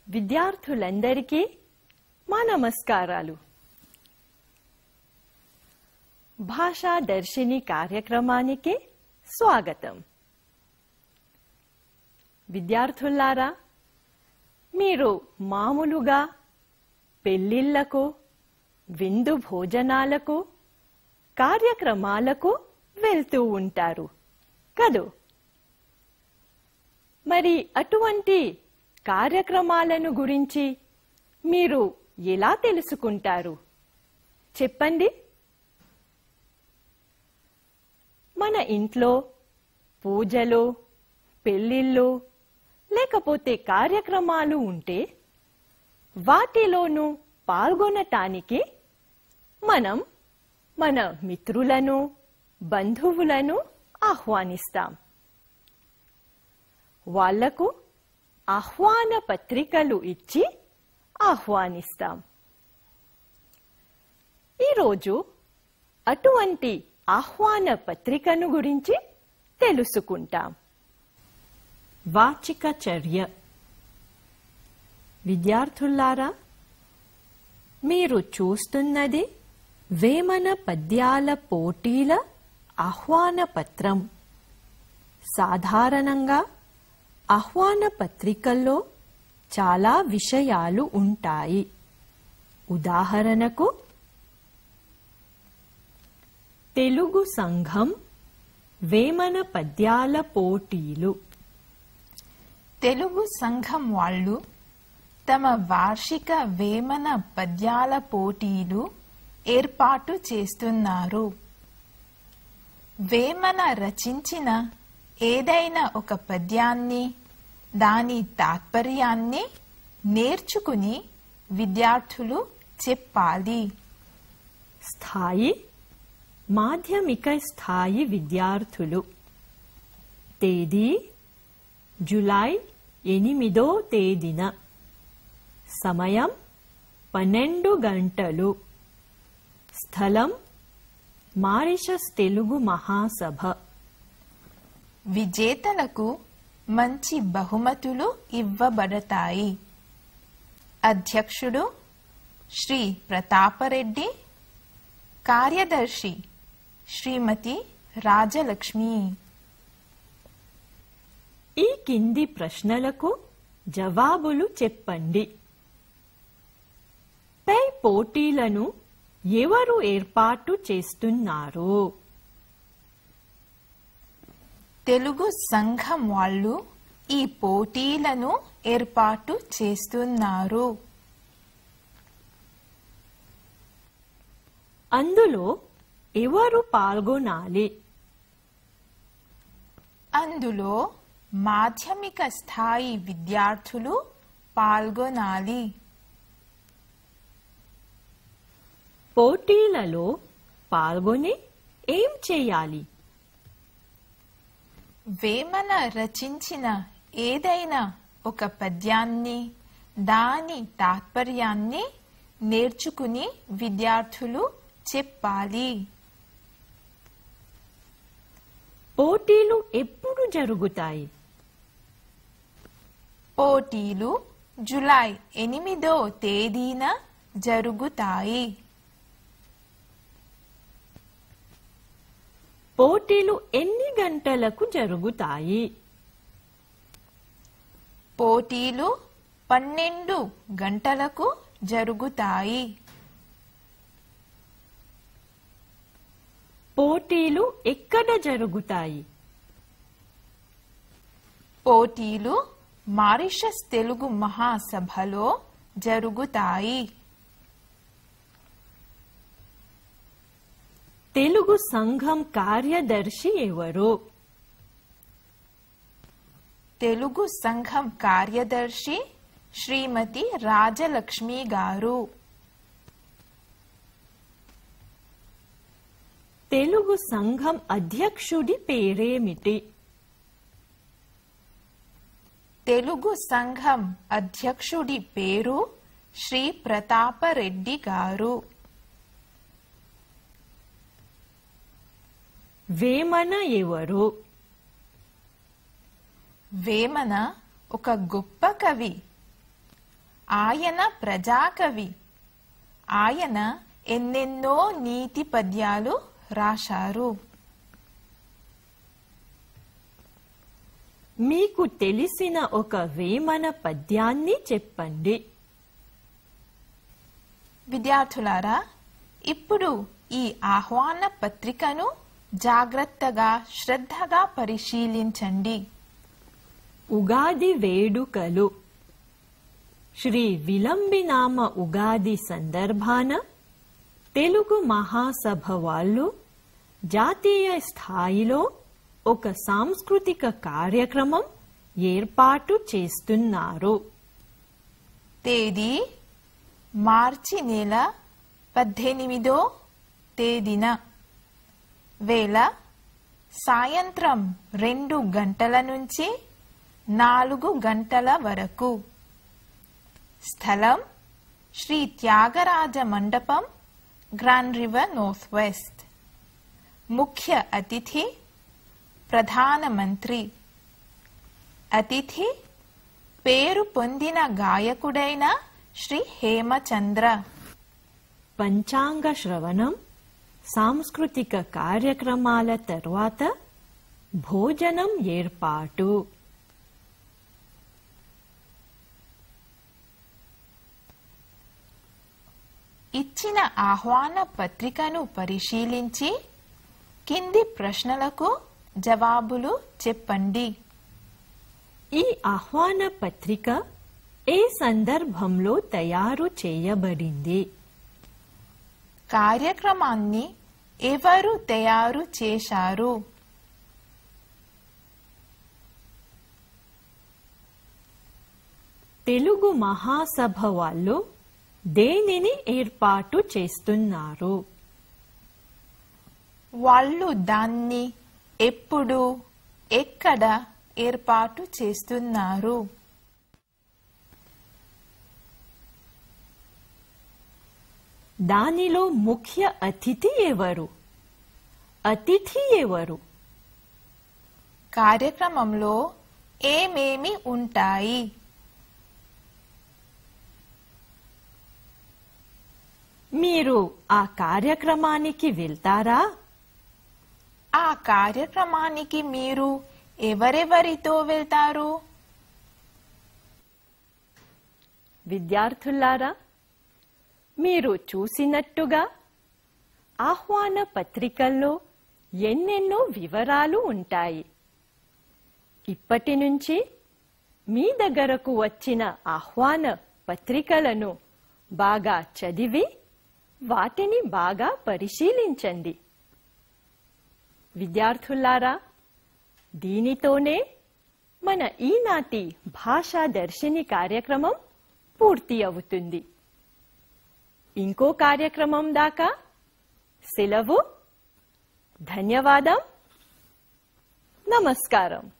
విద్యార్థులందరికీ మా నమస్కారాలు భాషా దర్శిని కార్యక్రమానికి స్వాగతం విద్యార్థులారా మీరు మామూలుగా పెళ్లిళ్లకు విందు భోజనాలకు కార్యక్రమాలకు వెళ్తూ ఉంటారు కదూ మరి అటువంటి కార్యక్రమాలను గురించి మీరు ఎలా తెలుసుకుంటారు చెప్పండి మన ఇంట్లో పూజలు పెళ్లిళ్ళు లేకపోతే కార్యక్రమాలు ఉంటే వాటిలోనూ పాల్గొనటానికి మనం మన మిత్రులను బంధువులను ఆహ్వానిస్తాం వాళ్లకు ఆహ్వాన పత్రికలు ఇచ్చి ఆహ్వానిస్తాం ఈరోజు అటువంటి ఆహ్వాన పత్రికను గురించి తెలుసుకుంటాం వాచిక చర్య విద్యార్థులారా మీరు చూస్తున్నది వేమన పద్యాల పోటీల ఆహ్వాన పత్రం సాధారణంగా ఆహ్వాన పత్రికల్లో చాలా విషయాలు ఉంటాయి ఉదాహరణకు తెలుగు సంఘం వేమన పద్యాల పోటీలు తెలుగు సంఘం వాళ్ళు తమ వార్షిక వేమన పద్యాల పోటీలు ఏర్పాటు చేస్తున్నారు వేమన రచించిన ఏదైనా ఒక పద్యాన్ని దాని తాత్పర్యాన్ని నేర్చుకుని విద్యార్థులు చెప్పాలి స్థాయి మాధ్యమిక స్థాయి విద్యార్థులు తేదీ జులై ఎనిమిదో తేదీన సమయం పన్నెండు గంటలు స్థలం మారిషస్ తెలుగు మహాసభ విజేతలకు మంచి బహుమతులు ఇవ్వబడతాయి అధ్యక్షుడు శ్రీ ప్రతాపరెడ్డి కార్యదర్శి శ్రీమతి రాజలక్ష్మి ఈ కింది ప్రశ్నలకు జవాబులు చెప్పండి పై పోటీలను ఎవరు ఏర్పాటు చేస్తున్నారు తెలుగు సంఘం వాళ్ళు ఈ పోటీలను ఏర్పాటు చేస్తున్నారు అందులో ఎవరు పాల్గొనాలి అందులో మాధ్యమిక స్థాయి విద్యార్థులు పాల్గొనాలి పోటీలలో పాల్గొని ఏం చేయాలి వేమన రచించిన ఏదైనా ఒక పద్యాన్ని దాని తాత్పర్యాన్ని నేర్చుకుని విద్యార్థులు చెప్పాలి పోటీలు ఎప్పుడు జరుగుతాయి పోటీలు జులై ఎనిమిదో తేదీన జరుగుతాయి పోటీలు ఎన్ని గంటలకు జరుగుతాయి పోటీలు పన్నెండు గంటలకు జరుగుతాయి పోటీలు ఎక్కడ జరుగుతాయి పోటీలు మారిషస్ తెలుగు మహాసభలో జరుగుతాయి తెలుగు సంఘం కార్యదర్శి ఎవరు తెలుగు సంఘం కార్యదర్శి శ్రీమతి రాజలక్ష్మి గారు తెలుగు సంఘం అధ్యక్షుడి పేరేమిటి తెలుగు సంఘం అధ్యక్షుడి పేరు శ్రీ ప్రతాపరెడ్డి గారు వేమన ఎవరు వేమన ఒక గొప్ప కవి ఆయన ప్రజాకవి ఆయన ఎన్నెన్నో నీతి పద్యాలు రాశారు మీకు తెలిసిన ఒక వేమన పద్యాన్ని చెప్పండి విద్యార్థులారా ఇప్పుడు ఈ ఆహ్వాన పత్రికను జాగ్రత్తగా శ్రద్ధగా పరిశీలించండి ఉగాది వేడుకలు శ్రీ విలంబినామ ఉగాది సందర్భాన తెలుగు మహాసభ వాళ్ళు జాతీయ స్థాయిలో ఒక సాంస్కృతిక కార్యక్రమం ఏర్పాటు చేస్తున్నారు తేదీ మార్చి నెల పద్దెనిమిదో తేదీన వేళ సాయంత్రం రెండు గంటల నుంచి నాలుగు గంటల వరకు స్థలం శ్రీ త్యాగరాజ మండపం గ్రాండ్ రివర్ నార్త్ వెస్ట్ ముఖ్య అతిథి ప్రధానమంత్రి అతిథి పేరు పొందిన గాయకుడైన శ్రీ హేమచంద్ర పంచాంగ శ్రవణం సాంస్కృతిక కార్యక్రమాల తర్వాత భోజనం ఏర్పాటు ఇచ్చిన ఆహ్వాన పత్రికను పరిశీలించి కింది ప్రశ్నలకు జవాబులు చెప్పండి ఈ ఆహ్వాన పత్రిక ఏ సందర్భంలో తయారు చేయబడింది కార్యక్రమాన్ని ఎవరు తయారు చేశారు తెలుగు మహాసభ వాళ్ళు దేనిని ఏర్పాటు చేస్తున్నారు వాళ్ళు దాన్ని ఎప్పుడు ఎక్కడ ఏర్పాటు చేస్తున్నారు దానిలో ముఖ్య అతిథి ఎవరు అతిథి ఎవరు కార్యక్రమంలో ఏమేమి ఉంటాయి మీరు ఆ కార్యక్రమానికి వెళ్తారా ఆ కార్యక్రమానికి మీరు ఎవరెవరితో వెళ్తారు విద్యార్థులారా మీరు చూసినట్టుగా ఆహ్వాన పత్రికల్లో ఎన్నెన్నో వివరాలు ఉంటాయి ఇప్పటి నుంచి మీ దగ్గరకు వచ్చిన ఆహ్వాన పత్రికలను బాగా చదివి వాటిని బాగా పరిశీలించండి విద్యార్థులారా దీనితోనే మన ఈనాటి భాషా దర్శిని కార్యక్రమం పూర్తి అవుతుంది ఇంకో కార్యక్రమం దాకా సెలవు ధన్యవాదం నమస్కారం